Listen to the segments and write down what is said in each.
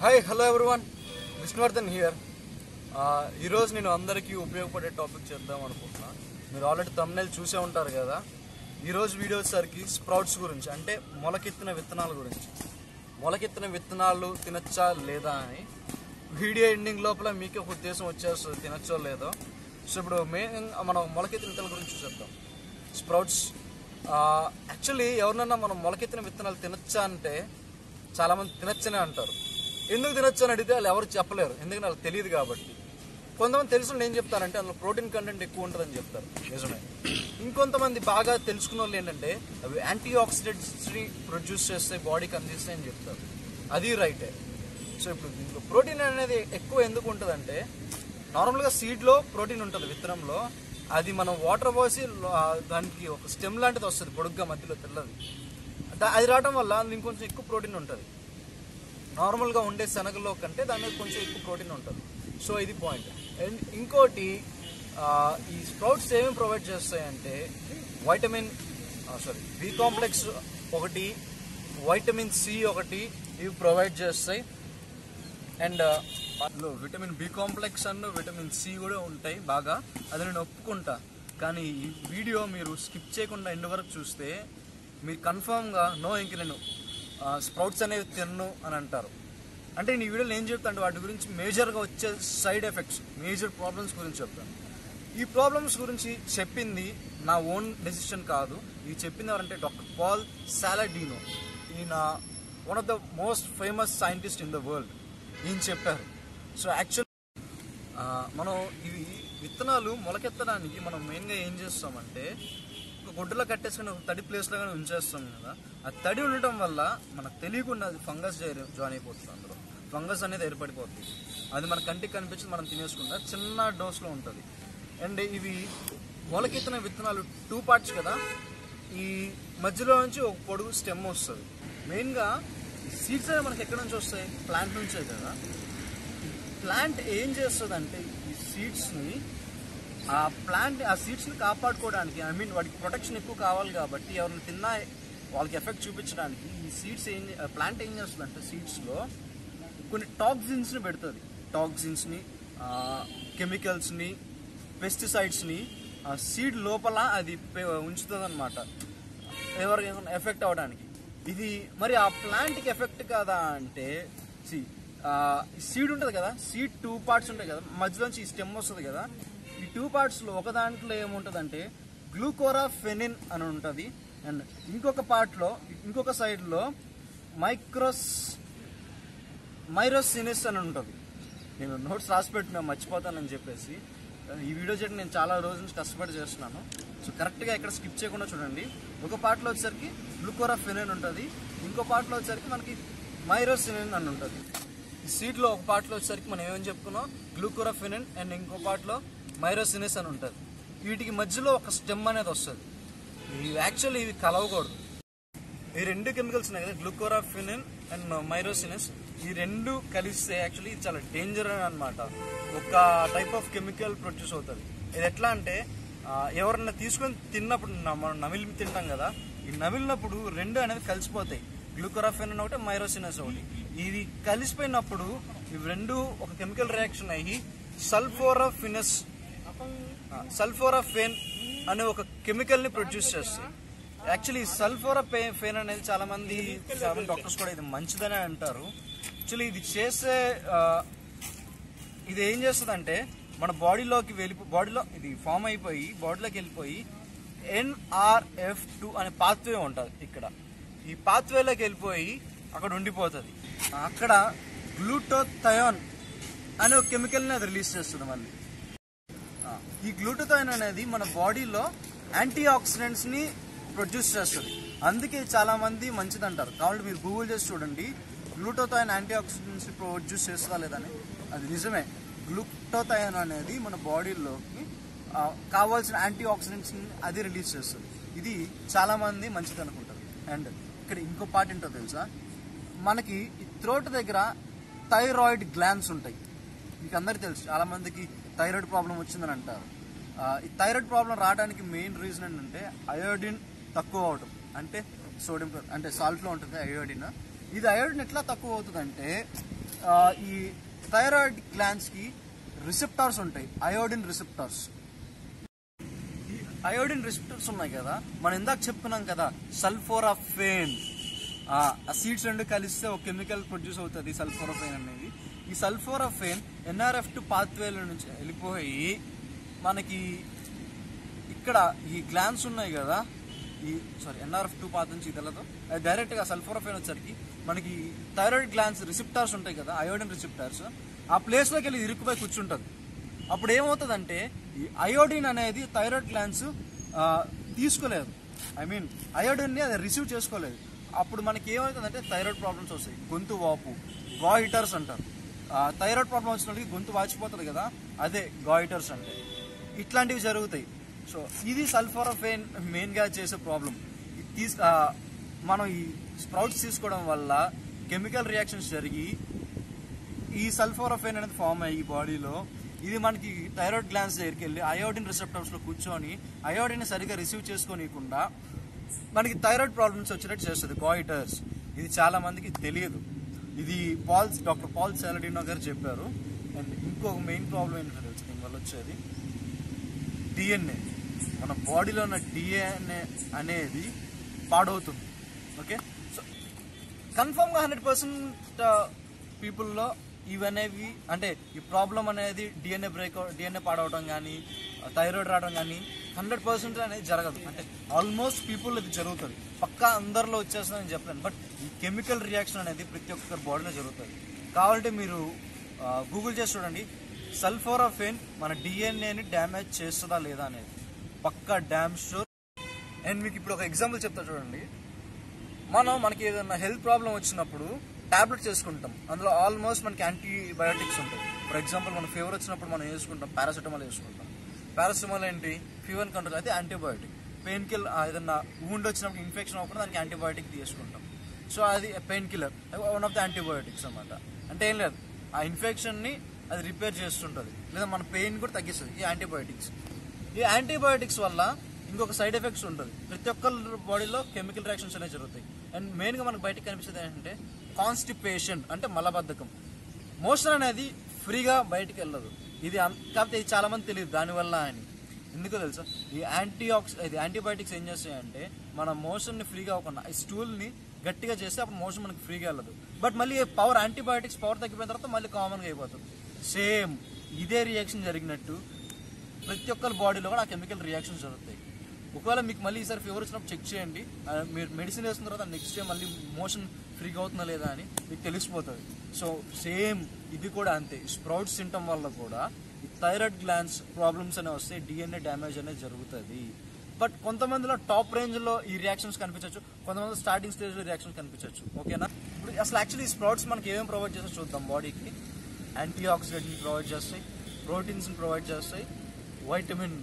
hi hello everyone Vishnuvardhan here ఈరోజు నేను అందరికీ ఉపయోగపడే టాపిక్ చేద్దాం అనుకుంటున్నా మీరు ఆల్రెడీ తమ్నైల్ చూసే ఉంటారు కదా ఈరోజు వీడియో వచ్చేసరికి స్ప్రౌట్స్ గురించి అంటే మొలకెత్తిన విత్తనాల గురించి మొలకెత్తిన విత్తనాలు తినచ్చా లేదా అని వీడియో ఎండింగ్ లోపల మీకు ఒక ఉద్దేశం వచ్చేస్తుంది తినచ్చో లేదో సో ఇప్పుడు మెయిన్ మనం మొలకెత్తిన విత్తనాల గురించి చూసేద్దాం స్ప్రౌట్స్ యాక్చువల్లీ ఎవరినన్నా మనం మొలకెత్తిన విత్తనాలు తినచ్చా అంటే చాలా మంది తినచ్చనే అంటారు ఎందుకు తినచ్చు అని అడిగితే వాళ్ళు ఎవరు చెప్పలేరు ఎందుకంటే వాళ్ళకి తెలియదు కాబట్టి కొంతమంది తెలిసిన ఏం చెప్తారంటే అందులో ప్రోటీన్ కంటెంట్ ఎక్కువ ఉంటుందని చెప్తారు నిజమే ఇంకొంతమంది బాగా తెలుసుకున్న వాళ్ళు ఏంటంటే అవి యాంటీ ఆక్సిడెంట్స్ ప్రొడ్యూస్ చేస్తే బాడీకి అందిస్తాయని చెప్తారు అది రైటే సో ఇప్పుడు దీంట్లో ప్రోటీన్ అనేది ఎక్కువ ఎందుకు ఉంటుందంటే నార్మల్గా సీడ్లో ప్రోటీన్ ఉంటుంది విత్తనంలో అది మనం వాటర్ పోసి ఆ, దానికి ఒక స్టెమ్ లాంటిది వస్తుంది పొడుగ్గా మధ్యలో తెల్లది దా- అది రావడం వల్ల అందులో ఇంకొంచెం ఎక్కువ ప్రోటీన్ ఉంటుంది నార్మల్గా ఉండే శనగలో కంటే దాని మీద కొంచెం ఎక్కువ ప్రోటీన్ ఉంటుంది సో ఇది పాయింట్ అండ్ ఇంకోటి ఆ, ఈ స్ప్రౌట్స్ ఏమేమి ప్రొవైడ్ చేస్తాయంటే వైటమిన్ సారీ బి కాంప్లెక్స్ ఒకటి వైటమిన్ సి ఒకటి ఇవి ప్రొవైడ్ చేస్తాయి అండ్ అందులో vitamin B complex and vitamin C కూడా ఉంటాయి బాగా అది నేను ఒప్పుకుంటా కానీ ఈ వీడియో మీరు స్కిప్ చేయకుండా ఎండ్ వరకు చూస్తే మీరు కన్ఫామ్గా నో ఇంక నేను స్ప్రౌట్స్ అనేవి తిన్ను అని అంటారు అంటే నేను ఈ వీడియోలో ఏం చెప్తాను వాటి గురించి మేజర్గా వచ్చే సైడ్ ఎఫెక్ట్స్ మేజర్ ప్రాబ్లమ్స్ గురించి చెప్తాను ఈ ప్రాబ్లమ్స్ గురించి చెప్పింది నా ఓన్ డెసిషన్ కాదు ఇది చెప్పింది ఎవరంటే డాక్టర్ పాల్ సాలడీనో ఈయన one of the most famous scientist in the world ఈయన చెప్పారు సో యాక్చువల్ మనం ఇవి విత్తనాలు మొలకెత్తడానికి మనం మెయిన్గా ఏం చేస్తామంటే ఒక గుడ్డలో కట్టేసుకుని ఒక తడి ప్లేస్లో కానీ ఉంచేస్తాం కదా ఆ తడి ఉండటం వల్ల మనకు తెలియకుండా అది ఫంగస్ జాయిన్ అయిపోతుంది అందులో ఫంగస్ అనేది ఏర్పడిపోతుంది అది మన కంటికి కనిపించి మనం తినేసుకుంటా చిన్న డోస్లో ఉంటుంది అండ్ ఇవి మొలకెత్తిన విత్తనాలు టూ పార్ట్స్ కదా ఈ మధ్యలో నుంచి ఒక పొడుగు స్టెమ్ వస్తుంది మెయిన్గా సీడ్స్ అనేవి మనకి ఎక్కడి నుంచి వస్తాయి ప్లాంట్ నుంచే కదా ప్లాంట్ ఏం చేస్తుందంటే ఈ సీడ్స్ని ఆ ప్లాంట్ ఆ సీడ్స్ని కాపాడుకోవడానికి ఐ మీన్ వాటికి ప్రొటెక్షన్ ఎక్కువ కావాలి కాబట్టి ఎవరిని తిన్నా వాళ్ళకి ఎఫెక్ట్ చూపించడానికి ఈ సీడ్స్ ఏం ప్లాంట్ ఏం చేస్తుందంటే సీడ్స్లో కొన్ని టాక్సిన్స్ని పెడుతుంది టాక్సిన్స్ని కెమికల్స్ని పెస్టిసైడ్స్ని ఆ సీడ్ లోపల అది ఉంచుతుంది అనమాట ఎవరికైనా ఎఫెక్ట్ అవ్వడానికి ఇది మరి ఆ ప్లాంట్కి ఎఫెక్ట్ కాదా అంటే సి సీడ్ ఉంటుంది కదా సీడ్ టూ పార్ట్స్ ఉంటాయి కదా మధ్యలోంచి ఈ స్టెమ్ వస్తుంది కదా ఈ టూ పార్ట్స్లో ఒక దాంట్లో ఏముంటుందంటే గ్లూకోరా ఫెనిన్ అని ఉంటుంది అండ్ ఇంకొక పార్ట్లో ఇంకొక సైడ్లో మైక్రోస్ మైరోసినిస్ అని ఉంటుంది నేను నోట్స్ రాసి పెట్టినా మర్చిపోతానని చెప్పేసి ఈ వీడియో చేయడం నేను చాలా రోజుల నుంచి కష్టపడి చేస్తున్నాను సో కరెక్ట్గా ఎక్కడ స్కిప్ చేయకుండా చూడండి ఒక పార్ట్లో వచ్చేసరికి గ్లూకోరా ఫెనిన్ ఉంటుంది ఇంకో పార్ట్లో వచ్చేసరికి మనకి మైరోసినిన్ అని ఉంటుంది ఈ సీట్లో ఒక పార్ట్లో వచ్చేసరికి మనం ఏమని చెప్పుకున్నాం గ్లూకోరా ఫెనిన్ అండ్ ఇంకో పార్ట్లో మైరోసినిస్ అని ఉంటుంది వీటికి మధ్యలో ఒక స్టెమ్ అనేది వస్తుంది ఇవి యాక్చువల్లీ ఇవి కలవకూడదు ఈ రెండు కెమికల్స్ ఉన్నాయి కదా గ్లూకోరాఫినిన్ అండ్ మైరోసినస్ ఈ రెండు కలిస్తే యాక్చువల్లీ ఇది చాలా డేంజర్ అనమాట ఒక టైప్ ఆఫ్ కెమికల్ ప్రొడ్యూస్ అవుతుంది ఇది ఎట్లా అంటే ఆ, ఎవరన్నా తీసుకొని తిన్నప్పుడు న- మనం నమిలి తింటాం కదా ఈ నమిలినప్పుడు రెండు అనేది కలిసిపోతాయి గ్లూకోరాఫిన్ ఒకటి మైరోసినస్ ఒకటి ఇది కలిసిపోయినప్పుడు ఇవి రెండు ఒక కెమికల్ రియాక్షన్ అయ్యి సల్ఫోరాఫినస్ సల్ఫోరాఫేన్ అనే ఒక కెమికల్ ని ప్రొడ్యూస్ చేస్తాయి యాక్చువల్లీ సల్ఫోరా పే ఫేన్ అనేది చాలా మంది చాలా మంది డాక్టర్స్ కూడా ఇది మంచిదని అంటారు యాక్చువల్లీ ఇది చేసే ఆ, ఇది ఏం చేస్తుందంటే మన బాడీలోకి వెళ్ళి బాడీలో ఇది ఫామ్ అయిపోయి బాడీలోకి వెళ్ళిపోయి ఎన్ఆర్ఎఫ్ టూ అనే పాత్వే ఉంటుంది ఇక్కడ ఈ పాత్వేలోకి వెళ్ళిపోయి అక్కడ ఉండిపోతుంది అక్కడ గ్లూటోథయాన్ అనే ఒక కెమికల్ని అది రిలీజ్ చేస్తుంది మళ్ళీ ఆ, ఈ గ్లూటోథైన్ అనేది మన బాడీలో యాంటీ ఆక్సిడెంట్స్ ని ప్రొడ్యూస్ చేస్తుంది అందుకే చాలా మంది మంచిది అంటారు కాబట్టి మీరు గూగుల్ చేసి చూడండి గ్లూటోథైన్ యాంటీ ఆక్సిడెంట్స్ ప్రొడ్యూస్ చేస్తుందా లేదని అది నిజమే గ్లూటోథైన్ అనేది మన బాడీలోకి ఆ, కావాల్సిన యాంటీ ఆక్సిడెంట్స్ అది రిలీజ్ చేస్తుంది ఇది చాలా మంది మంచిది అనుకుంటారు అండ్ ఇక్కడ ఇంకో పార్ట్ ఏంటో తెలుసా మనకి ఈ థ్రోట్ దగ్గర థైరాయిడ్ గ్లాండ్స్ ఉంటాయి మీకు అందరికీ తెలుసు చాలా మందికి థైరాయిడ్ ప్రాబ్లం వచ్చిందని అంటారు ఆ, ఈ థైరాయిడ్ ప్రాబ్లం రావడానికి మెయిన్ రీజన్ ఏంటంటే అయోడిన్ తక్కువ అవడం అంటే సోడియం అంటే సాల్ట్లో ఉంటుంది అయోడిన్ ఇది అయోడిన్ ఎట్లా తక్కువ అవుతుందంటే ఆ, ఈ థైరాయిడ్ గ్లాండ్స్కి రిసెప్టార్స్ ఉంటాయి అయోడిన్ రిసెప్టార్స్ ఈ అయోడిన్ రిసెప్టర్స్ ఉన్నాయి కదా మనం ఇందాక చెప్పుకున్నాం కదా సల్ఫోరాఫేన్ ఆ సీడ్స్ రెండు కలిస్తే ఒక కెమికల్ ప్రొడ్యూస్ అవుతుంది సల్ఫోరాఫేన్ అనేది ఈ సల్ఫోరాఫేన్ ఎన్ఆర్ఎఫ్ టు పాత్వేల నుంచి వెళ్ళిపోయి మనకి ఇక్కడ ఈ గ్లాన్స్ ఉన్నాయి కదా ఈ సారీ ఎన్ఆర్ఎఫ్ టూ పాత్ నుంచి ఇదలతో అది డైరెక్ట్గా సల్ఫోరాఫేన్ వచ్చరికి మనకి థైరాయిడ్ గ్లాన్స్ రిసిప్టార్స్ ఉంటాయి కదా అయోడిన్ రిసిప్టార్స్ ఆ ప్లేస్లోకి వెళ్ళి ఇరుక్కుపోయి కూర్చుంటుంది అప్పుడు ఏమవుతుందంటే ఈ అయోడిన్ అనేది థైరాయిడ్ గ్లాన్స్ తీసుకోలేదు ఐ మీన్ అయోడిన్ని అది రిసీవ్ చేసుకోలేదు అప్పుడు మనకి ఏమవుతుందంటే థైరాయిడ్ ప్రాబ్లమ్స్ వస్తాయి గొంతు వాపు గాయిటర్స్ అంటారు థైరాయిడ్ ప్రాబ్లం వచ్చిన వాళ్ళకి గొంతు వాచిపోతుంది కదా అదే గాయిటర్స్ అంటే ఇట్లాంటివి జరుగుతాయి సో ఇది సల్ఫోరఫేన్ మెయిన్గా చేసే ప్రాబ్లం తీసు ఆ, మనం ఈ స్ప్రౌట్స్ తీసుకోవడం వల్ల కెమికల్ రియాక్షన్స్ జరిగి ఈ సల్ఫోరఫేన్ అనేది ఫామ్ అయ్యి బాడీలో ఇది మనకి థైరాయిడ్ గ్లాన్స్ దగ్గరికి వెళ్ళి అయోడిన్ రిసెప్టర్స్లో కూర్చొని అయోడిన్ సరిగా రిసీవ్ చేసుకోనీయకుండా మనకి థైరాయిడ్ ప్రాబ్లమ్స్ వచ్చేటట్టు చేస్తుంది గాయిటర్స్ ఇది చాలా మందికి తెలియదు ఇది పాల్స్ డాక్టర్ పాల్ సాలడినో గారు చెప్పారు అండ్ ఇంకొక మెయిన్ ప్రాబ్లం ఏంటో తెలుసు దీనివల్ల వచ్చేది డిఎన్ఏ మన బాడీలో ఉన్న డిఎన్ఏ అనేది పాడవుతుంది ఓకే సో కన్ఫర్మ్గా హండ్రెడ్ పర్సెంట్ పీపుల్లో ఇవనేవి అంటే ఈ ప్రాబ్లం అనేది డిఎన్ఏ బ్రేక్ డిఎన్ఏ పాడవడం కానీ థైరాయిడ్ రావడం కానీ హండ్రెడ్ పర్సెంట్ అనేది జరగదు అంటే ఆల్మోస్ట్ పీపుల్ ఇది జరుగుతుంది పక్కా అందరిలో వచ్చేస్తుందని చెప్పలేను బట్ ఈ కెమికల్ రియాక్షన్ అనేది ప్రతి ఒక్కరి బాడీలో జరుగుతుంది కావాలంటే మీరు గూగుల్ చేసి చూడండి సల్ఫోరాఫేన్ మన డిఎన్ఏని డ్యామేజ్ చేస్తుందా లేదా అనేది పక్కా డ్యామ్ షూర్ అండ్ మీకు ఇప్పుడు ఒక ఎగ్జాంపుల్ చెప్తా చూడండి మనం మనకి ఏదైనా హెల్త్ ప్రాబ్లం వచ్చినప్పుడు టాబ్లెట్స్ వేసుకుంటాం అందులో ఆల్మోస్ట్ మనకి యాంటీబయాటిక్స్ ఉంటాయి ఫర్ ఎగ్జాంపుల్ మన ఫీవర్ వచ్చినప్పుడు మనం వేసుకుంటాం పారాసిటమాల్ వేసుకుంటాం పారాసిటమాల్ ఏంటి ఫీవర్ కంట్రోల్ అయితే యాంటీబయాటిక్ పెయిన్ కిల్ ఏదైనా వూండ్ వచ్చినప్పుడు ఇన్ఫెక్షన్ అవ్వకుండా దానికి యాంటీబయాటిక్ తీసుకుంటాం సో అది painkiller one of the antibiotics అన్నమాట అంటే ఏం లేదు ఆ ఇన్ఫెక్షన్ని అది రిపేర్ చేస్తుంటుంది లేదా మన పెయిన్ కూడా తగ్గిస్తుంది ఈ యాంటీబయాటిక్స్ ఈ యాంటీబయాటిక్స్ వల్ల ఇంకొక సైడ్ ఎఫెక్ట్స్ ఉంటుంది ప్రతి ఒక్కరి బాడీలో కెమికల్ రియాక్షన్స్ అనేవి జరుగుతాయి అండ్ మెయిన్గా మనకు బయటకు కనిపించేది ఏంటంటే కాన్స్టిపేషన్ అంటే మలబద్ధకం మోషన్ అనేది ఫ్రీగా బయటికి వెళ్ళదు ఇది అన్- కాకపోతే ఇది చాలా మంది తెలియదు దానివల్ల అని ఎందుకో తెలుసా ఈ యాంటీ ఆక్సి ఇది యాంటీబయాటిక్స్ ఏం చేస్తాయంటే మన మోషన్ని ఫ్రీగా అవ్వకుండా ఈ స్టూల్ని గట్టిగా చేస్తే అప్పుడు మోషన్ మనకి ఫ్రీగా వెళ్ళదు బట్ మళ్ళీ పవర్ యాంటీబయాటిక్స్ పవర్ తగ్గిపోయిన తర్వాత మళ్ళీ కామన్గా అయిపోతుంది సేమ్ ఇదే రియాక్షన్ జరిగినట్టు ప్రతి ఒక్కరి బాడీలో కూడా ఆ కెమికల్ రియాక్షన్స్ జరుగుతాయి ఒకవేళ మీకు మళ్ళీ ఈసారి ఫీవర్ వచ్చినప్పుడు చెక్ చేయండి ఆ, మీరు మెడిసిన్ వేసిన తర్వాత నెక్స్ట్ డే మళ్ళీ మోషన్ ఫ్రీగా అవుతుందా లేదా అని మీకు తెలిసిపోతుంది సో సేమ్ ఇది కూడా అంతే స్ప్రౌట్స్ తినటం వల్ల కూడా ఈ థైరాయిడ్ గ్లాన్స్ ప్రాబ్లమ్స్ అనేవి వస్తే డిఎన్ఏ డ్యామేజ్ అనేది జరుగుతుంది బట్ కొంతమందిలో టాప్ రేంజ్లో ఈ రియాక్షన్స్ కనిపించవచ్చు కొంతమంది స్టార్టింగ్ స్టేజ్లో రియాక్షన్స్ కనిపించవచ్చు ఓకేనా ఇప్పుడు అసలు యాక్చువల్లీ ఈ స్ప్రౌట్స్ మనకి ఏమేమి ప్రొవైడ్ చేస్తే చూద్దాం బాడీకి యాంటీ ఆక్సిడెంట్ని ప్రొవైడ్ చేస్తాయి ప్రోటీన్స్ని ప్రొవైడ్ చేస్తాయి వైటమిన్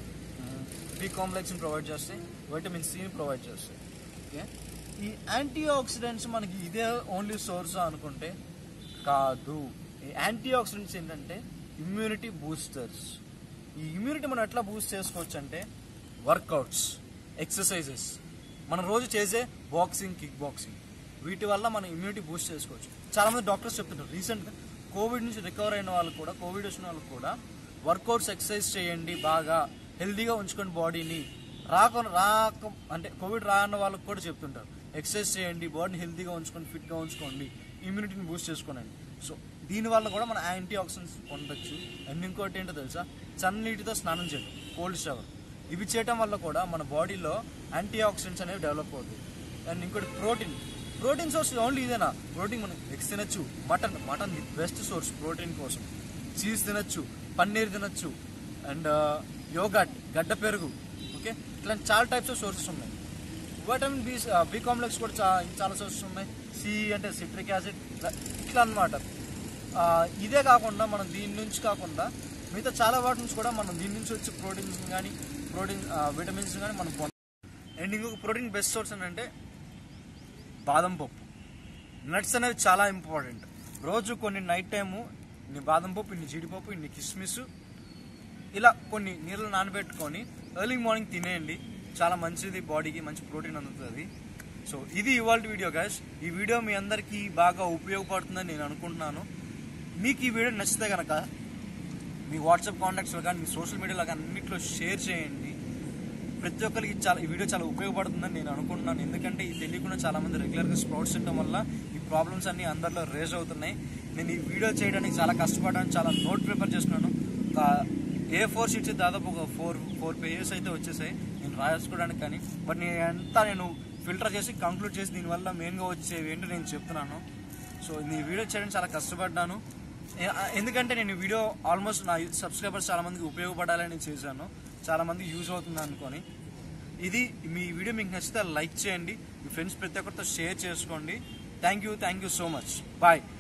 బి కాంప్లెక్స్ని ప్రొవైడ్ చేస్తాయి వైటమిన్ సిని ప్రొవైడ్ చేస్తాయి ఓకే ఈ యాంటీ ఆక్సిడెంట్స్ మనకి ఇదే ఓన్లీ సోర్స్ అనుకుంటే కాదు ఈ యాంటీ ఆక్సిడెంట్స్ ఏంటంటే ఇమ్యూనిటీ బూస్టర్స్ ఈ ఇమ్యూనిటీ మనం ఎట్లా బూస్ట్ చేసుకోవచ్చు అంటే వర్కౌట్స్ ఎక్సర్సైజెస్ మనం రోజు చేసే బాక్సింగ్ కిక్ బాక్సింగ్ వీటి వల్ల మనం ఇమ్యూనిటీ బూస్ట్ చేసుకోవచ్చు చాలా మంది డాక్టర్స్ చెప్తుంటారు రీసెంట్గా కోవిడ్ నుంచి రికవర్ అయిన వాళ్ళు కూడా కోవిడ్ వచ్చిన వాళ్ళు కూడా వర్కౌట్స్ ఎక్సర్సైజ్ చేయండి బాగా హెల్దీగా ఉంచుకోండి బాడీని రాక రాక అంటే కోవిడ్ రాన్న వాళ్ళకి కూడా చెప్తుంటారు ఎక్సర్సైజ్ చేయండి బాడీని హెల్తీగా ఉంచుకోండి ఫిట్గా ఉంచుకోండి ఇమ్యూనిటీని బూస్ట్ చేసుకోనండి సో దీనివల్ల కూడా మనం యాంటీ ఆక్సిడెంట్స్ పొందొచ్చు అండ్ ఇంకోటి ఏంటో తెలుసా చన్నీటితో స్నానం చేయడం కోల్డ్ షవర్ ఇవి చేయటం వల్ల కూడా మన బాడీలో యాంటీ ఆక్సిడెంట్స్ అనేవి డెవలప్ అవుతాయి అండ్ ఇంకోటి ప్రోటీన్ ప్రోటీన్ సోర్స్ ఓన్లీ ఇదేనా ప్రోటీన్ మనం ఎగ్స్ తినచ్చు mutton mutton the best source protein కోసం చీజ్ తినచ్చు పన్నీర్ తినచ్చు అండ్ యోగట్ గడ్డ పెరుగు ఓకే ఇట్లాంటి చాలా టైప్స్ ఆఫ్ సోర్సెస్ ఉన్నాయి వైటమిన్ బి బి కాంప్లెక్స్ కూడా చా చాలా సోర్సెస్ ఉన్నాయి సి అంటే సిట్రిక్ యాసిడ్ ఇట్లా ఇట్లా అనమాట ఇదే కాకుండా మనం దీని నుంచి కాకుండా మిగతా చాలా వాటి నుంచి కూడా మనం దీని నుంచి వచ్చే ప్రోటీన్స్ కానీ ప్రోటీన్ విటమిన్స్ కానీ మనం పొందాం అండ్ ఇంకొక ప్రోటీన్ బెస్ట్ సోర్స్ ఏంటంటే బాదం పప్పు నట్స్ అనేవి చాలా ఇంపార్టెంట్ రోజు కొన్ని నైట్ టైము ఇన్ని బాదం పప్పు ఇన్ని జీడిపప్పు ఇన్ని కిస్మిస్ ఇలా కొన్ని నీళ్ళు నానబెట్టుకొని ఎర్లీ మార్నింగ్ తినేయండి చాలా మంచిది బాడీకి మంచి ప్రోటీన్ అందుతుంది సో ఇది ఇవాళ వీడియో గాయస్ ఈ వీడియో మీ అందరికీ బాగా ఉపయోగపడుతుందని నేను అనుకుంటున్నాను మీకు ఈ వీడియో నచ్చితే కనుక మీ వాట్సాప్ కాంటాక్ట్స్లో కానీ మీ సోషల్ మీడియాలో కానీ అన్నింటిలో షేర్ చేయండి ప్రతి ఒక్కరికి చాలా ఈ వీడియో చాలా ఉపయోగపడుతుందని నేను అనుకుంటున్నాను ఎందుకంటే ఇది తెలియకుండా చాలా మంది రెగ్యులర్గా స్ప్రౌట్స్ తినడం వల్ల ఈ ప్రాబ్లమ్స్ అన్ని అందరిలో రేజ్ అవుతున్నాయి నేను ఈ వీడియో చేయడానికి చాలా కష్టపడ్డాను చాలా నోట్ ప్రిపేర్ చేస్తున్నాను ఒక ఏ ఫోర్ షీట్స్ దాదాపు ఒక ఫోర్ ఫోర్ పేజెస్ అయితే వచ్చేసాయి నేను రాసుకోవడానికి కానీ బట్ నేను అంతా నేను ఫిల్టర్ చేసి కంక్లూడ్ చేసి దీనివల్ల మెయిన్గా వచ్చేవి ఏంటో నేను చెప్తున్నాను సో నేను ఈ వీడియో చేయడానికి చాలా కష్టపడ్డాను ఏ- ఎందుకంటే నేను ఈ వీడియో ఆల్మోస్ట్ నా సబ్స్క్రైబర్స్ చాలా మందికి ఉపయోగపడాలని చేశాను చాలా మంది యూజ్ అవుతుంది అనుకొని ఇది మీ వీడియో మీకు నచ్చితే లైక్ చేయండి మీ ఫ్రెండ్స్ ప్రతి ఒక్కరితో షేర్ చేసుకోండి thank you thank you so much bye